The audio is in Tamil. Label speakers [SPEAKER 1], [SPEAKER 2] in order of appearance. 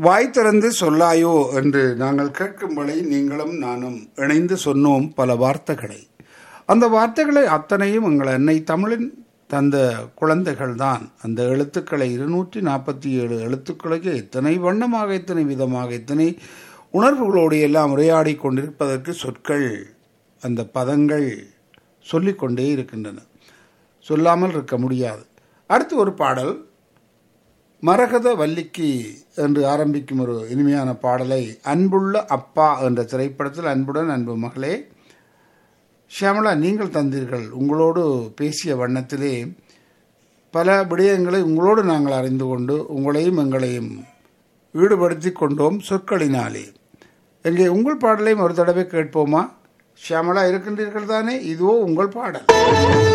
[SPEAKER 1] வாய் திறந்து சொல்லாயோ என்று நாங்கள் கேட்கும்படி நீங்களும் நானும் இணைந்து சொன்னோம் பல வார்த்தைகளை அந்த வார்த்தைகளை அத்தனையும் எங்கள் அன்னை தமிழின் தந்த குழந்தைகள் தான் அந்த எழுத்துக்களை இருநூற்றி நாற்பத்தி ஏழு எழுத்துக்களுக்கு எத்தனை வண்ணமாக எத்தனை விதமாக எத்தனை உணர்வுகளோடு எல்லாம் உரையாடி கொண்டிருப்பதற்கு சொற்கள் அந்த பதங்கள் சொல்லிக்கொண்டே இருக்கின்றன சொல்லாமல் இருக்க முடியாது அடுத்து ஒரு பாடல் மரகத வல்லிக்கு என்று ஆரம்பிக்கும் ஒரு இனிமையான பாடலை அன்புள்ள அப்பா என்ற திரைப்படத்தில் அன்புடன் அன்பு மகளே ஷியாமலா நீங்கள் தந்தீர்கள் உங்களோடு பேசிய வண்ணத்திலே பல விடயங்களை உங்களோடு நாங்கள் அறிந்து கொண்டு உங்களையும் எங்களையும் ஈடுபடுத்தி கொண்டோம் சொற்களினாலே எங்கே உங்கள் பாடலையும் ஒரு தடவை கேட்போமா ஷியாமலா இருக்கின்றீர்கள் தானே இதுவோ உங்கள் பாடல்